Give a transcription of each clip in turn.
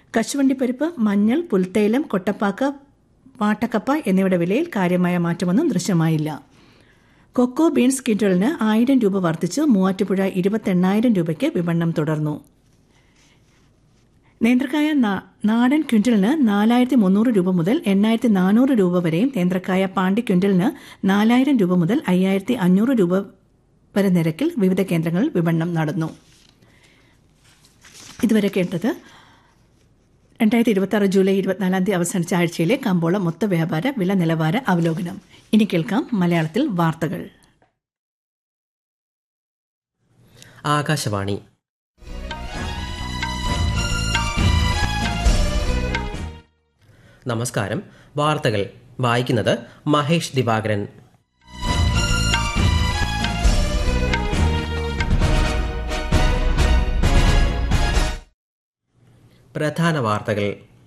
കശുവണ്ടിപ്പരിപ്പ് മഞ്ഞൾ പുൽത്തൈലം കൊട്ടപ്പാക്ക വാട്ടക്കപ്പ എന്നിവയുടെ വിലയിൽ കാര്യമായ മാറ്റമൊന്നും ദൃശ്യമായില്ല കൊക്കോ ബീൻസ് ക്വിൻ്റലിന് ആയിരം രൂപ വർദ്ധിച്ച് മൂവാറ്റുപുഴ ഇരുപത്തെണ്ണായിരം രൂപയ്ക്ക് വിപണനം തുടർന്നു നേന്ത്രക്കായ നാടൻ ക്വിൻ്റലിന് നാലായിരത്തി മുന്നൂറ് രൂപ മുതൽ എണ്ണായിരത്തി നാനൂറ് രൂപ വരെയും നേന്ത്രക്കായ പാണ്ടി ക്വിൻ്റലിന് നാലായിരം രൂപ മുതൽ അയ്യായിരത്തി അഞ്ഞൂറ് രൂപ വരെ നിരക്കിൽ വിവിധ കേന്ദ്രങ്ങളിൽ വിപണനം നടന്നു ഇതുവരെ കേട്ടത് രണ്ടായിരത്തി ഇരുപത്തി ആറ് ജൂലൈ ഇരുപത്തിനാലാം തീയതി അവസാനിച്ച ആഴ്ചയിലെ കമ്പോള മൊത്ത വ്യാപാര വില നിലവാര അവലോകനം ഇനി കേൾക്കാം മലയാളത്തിൽ വാർത്തകൾ ആകാശവാണി നമസ്കാരം വാർത്തകൾ വായിക്കുന്നത് മഹേഷ് ദിവാകരൻ പ്രധാന വാർത്തകൾ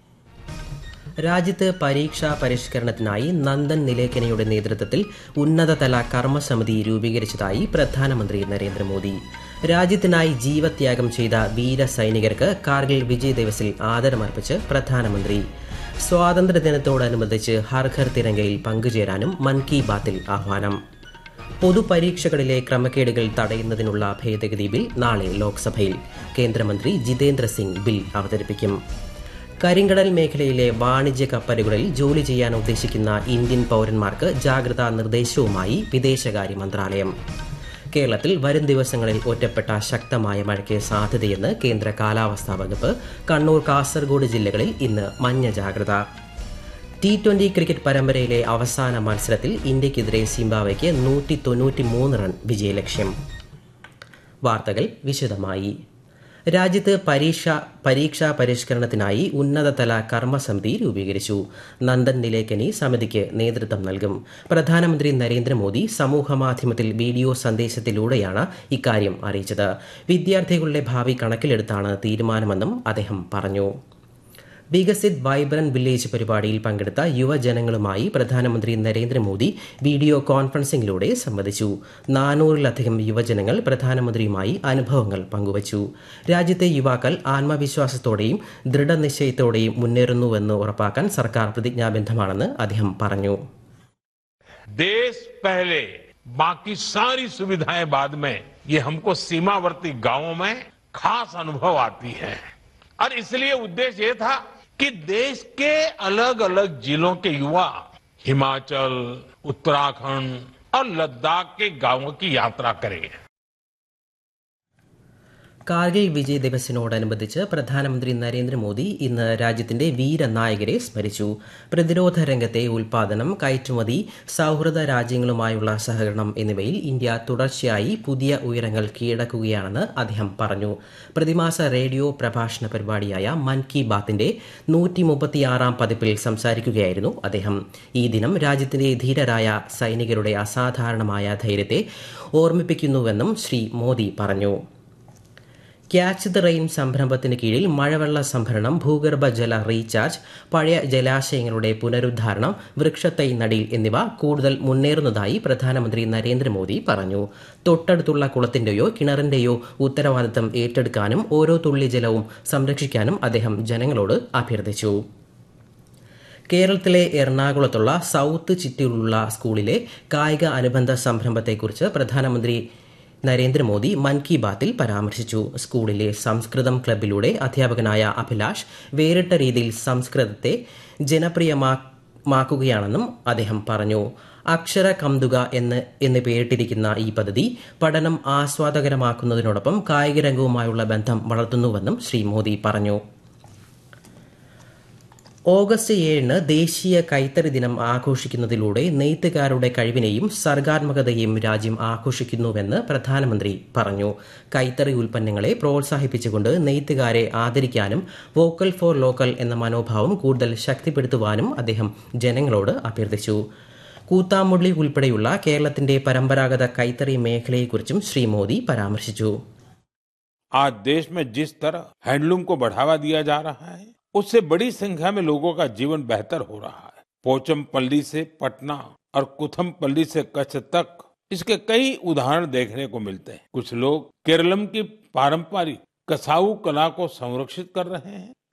രാജ്യത്ത് പരീക്ഷാ പരിഷ്കരണത്തിനായി നന്ദൻ നിലേക്കനയുടെ നേതൃത്വത്തിൽ ഉന്നതതല കർമ്മസമിതി രൂപീകരിച്ചതായി പ്രധാനമന്ത്രി നരേന്ദ്രമോദി രാജ്യത്തിനായി ജീവത്യാഗം ചെയ്ത വീര സൈനികർക്ക് കാർഗിൽ വിജയ് ദിവസിൽ ആദരമർപ്പിച്ച് പ്രധാനമന്ത്രി സ്വാതന്ത്ര്യദിനത്തോടനുബന്ധിച്ച് ഹർ ഘർ തിരങ്കയിൽ പങ്കുചേരാനും മൻ കി ബാത്തിൽ ആഹ്വാനം പൊതുപരീക്ഷകളിലെ ക്രമക്കേടുകൾ തടയുന്നതിനുള്ള ഭേദഗതി ബിൽ നാളെ ലോക്സഭയിൽ കേന്ദ്രമന്ത്രി ജിതേന്ദ്ര സിംഗ് ബിൽ അവതരിപ്പിക്കും കരിങ്കടൽ മേഖലയിലെ വാണിജ്യ കപ്പലുകളിൽ ജോലി ചെയ്യാൻ ഉദ്ദേശിക്കുന്ന ഇന്ത്യൻ പൌരന്മാർക്ക് ജാഗ്രതാ നിർദ്ദേശവുമായി വിദേശകാര്യ മന്ത്രാലയം കേരളത്തിൽ വരും ദിവസങ്ങളിൽ ഒറ്റപ്പെട്ട ശക്തമായ മഴയ്ക്ക് സാധ്യതയെന്ന് കേന്ദ്ര കാലാവസ്ഥാ വകുപ്പ് കണ്ണൂർ കാസർഗോഡ് ജില്ലകളിൽ ഇന്ന് മഞ്ഞ ജാഗ്രത ടി ട്വന്റി ക്രിക്കറ്റ് പരമ്പരയിലെ അവസാന മത്സരത്തിൽ ഇന്ത്യക്കെതിരെ സിംബാവയ്ക്ക് നൂറ്റി തൊണ്ണൂറ്റി മൂന്ന് റൺ വിജയലക്ഷ്യം വാർത്തകൾ വിശദമായി രാജ്യത്ത് പരീക്ഷ പരീക്ഷാ പരിഷ്കരണത്തിനായി ഉന്നതതല കർമ്മസമിതി രൂപീകരിച്ചു നന്ദൻ നിലേക്കനി സമിതിക്ക് നേതൃത്വം നൽകും പ്രധാനമന്ത്രി നരേന്ദ്രമോദി സമൂഹമാധ്യമത്തിൽ വീഡിയോ സന്ദേശത്തിലൂടെയാണ് ഇക്കാര്യം അറിയിച്ചത് വിദ്യാർത്ഥികളുടെ ഭാവി കണക്കിലെടുത്താണ് തീരുമാനമെന്നും അദ്ദേഹം പറഞ്ഞു വികസിത് വൈബ്രന്റ് വില്ലേജ് പരിപാടിയിൽ പങ്കെടുത്ത യുവജനങ്ങളുമായി പ്രധാനമന്ത്രി നരേന്ദ്രമോദി വീഡിയോ കോൺഫറൻസിംഗിലൂടെ സംവദിച്ചു നാനൂറിലധികം യുവജനങ്ങൾ പ്രധാനമന്ത്രിയുമായി അനുഭവങ്ങൾ പങ്കുവച്ചു രാജ്യത്തെ യുവാക്കൾ ആത്മവിശ്വാസത്തോടെയും ദൃഢനിശ്ചയത്തോടെയും മുന്നേറുന്നുവെന്ന് ഉറപ്പാക്കാൻ സർക്കാർ പ്രതിജ്ഞാബദ്ധമാണെന്ന് അദ്ദേഹം പറഞ്ഞു देश पहले बाकी सारी सुविधाएं बाद में ये हमको सीमावर्ती गांवों में खास अनुभव आती है और इसलिए उद्देश्य ये था कि देश के अलग अलग जिलों के युवा हिमाचल उत्तराखंड और लद्दाख के गांवों की यात्रा करें കാർഗിൽ വിജയ് ദിവസിനോടനുബന്ധിച്ച് പ്രധാനമന്ത്രി നരേന്ദ്രമോദി ഇന്ന് രാജ്യത്തിന്റെ വീരനായകരെ സ്മരിച്ചു പ്രതിരോധ രംഗത്തെ ഉൽപാദനം കയറ്റുമതി സൌഹൃദ രാജ്യങ്ങളുമായുള്ള സഹകരണം എന്നിവയിൽ ഇന്ത്യ തുടർച്ചയായി പുതിയ ഉയരങ്ങൾ കീഴടക്കുകയാണെന്ന് അദ്ദേഹം പറഞ്ഞു പ്രതിമാസ റേഡിയോ പ്രഭാഷണ പരിപാടിയായ മൻ കി ബാത്തിന്റെ നൂറ്റി മുപ്പത്തിയാറാം പതിപ്പിൽ സംസാരിക്കുകയായിരുന്നു അദ്ദേഹം ഈ ദിനം രാജ്യത്തിന്റെ ധീരരായ സൈനികരുടെ അസാധാരണമായ ധൈര്യത്തെ ഓർമ്മിപ്പിക്കുന്നുവെന്നും ശ്രീ മോദി പറഞ്ഞു ക്യാച്ച് ദ റെയിൻ സംരംഭത്തിന് കീഴിൽ മഴവെള്ള സംഭരണം ഭൂഗർഭ ജല റീചാർജ് പഴയ ജലാശയങ്ങളുടെ പുനരുദ്ധാരണം വൃക്ഷത്തൈ നടീൽ എന്നിവ കൂടുതൽ മുന്നേറുന്നതായി പ്രധാനമന്ത്രി നരേന്ദ്രമോദി പറഞ്ഞു തൊട്ടടുത്തുള്ള കുളത്തിന്റെയോ കിണറിന്റെയോ ഉത്തരവാദിത്തം ഏറ്റെടുക്കാനും ഓരോ തുള്ളി ജലവും സംരക്ഷിക്കാനും അദ്ദേഹം ജനങ്ങളോട് അഭ്യർത്ഥിച്ചു കേരളത്തിലെ എറണാകുളത്തുള്ള സൌത്ത് ചിറ്റൂരിലുള്ള സ്കൂളിലെ കായിക അനുബന്ധ സംരംഭത്തെക്കുറിച്ച് പ്രധാനമന്ത്രി നരേന്ദ്രമോദി മൻ കി ബാത്തിൽ പരാമർശിച്ചു സ്കൂളിലെ സംസ്കൃതം ക്ലബിലൂടെ അധ്യാപകനായ അഭിലാഷ് വേറിട്ട രീതിയിൽ സംസ്കൃതത്തെ ജനപ്രിയമാക്കുകയാണെന്നും അദ്ദേഹം പറഞ്ഞു അക്ഷര കന്തുക എന്ന് എന്ന് പേരിട്ടിരിക്കുന്ന ഈ പദ്ധതി പഠനം ആസ്വാദകരമാക്കുന്നതിനോടൊപ്പം കായിക രംഗവുമായുള്ള ബന്ധം വളർത്തുന്നുവെന്നും ശ്രീ മോദി പറഞ്ഞു ഓഗസ്റ്റ് ഏഴിന് ദേശീയ കൈത്തറി ദിനം ആഘോഷിക്കുന്നതിലൂടെ നെയ്ത്തുകാരുടെ കഴിവിനെയും സർഗാത്മകതയെയും രാജ്യം ആഘോഷിക്കുന്നുവെന്ന് പ്രധാനമന്ത്രി പറഞ്ഞു കൈത്തറി ഉൽപ്പന്നങ്ങളെ പ്രോത്സാഹിപ്പിച്ചുകൊണ്ട് നെയ്ത്തുകാരെ ആദരിക്കാനും വോക്കൽ ഫോർ ലോക്കൽ എന്ന മനോഭാവം കൂടുതൽ ശക്തിപ്പെടുത്തുവാനും അദ്ദേഹം ജനങ്ങളോട് അഭ്യർത്ഥിച്ചു കൂത്താമുള്ളി ഉൾപ്പെടെയുള്ള കേരളത്തിന്റെ പരമ്പരാഗത കൈത്തറി മേഖലയെക്കുറിച്ചും ശ്രീ മോദി പരാമർശിച്ചു आज देश में जिस तरह हैंडलूम को बढ़ावा दिया जा रहा है उससे बड़ी संख्या में लोगों का जीवन बेहतर हो रहा है पोचमपल्ली से पटना और कुथमपल्ली से कच्छ तक इसके कई उदाहरण देखने को मिलते हैं कुछ लोग केरलम की पारंपरिक कसाऊ कला को संरक्षित कर रहे हैं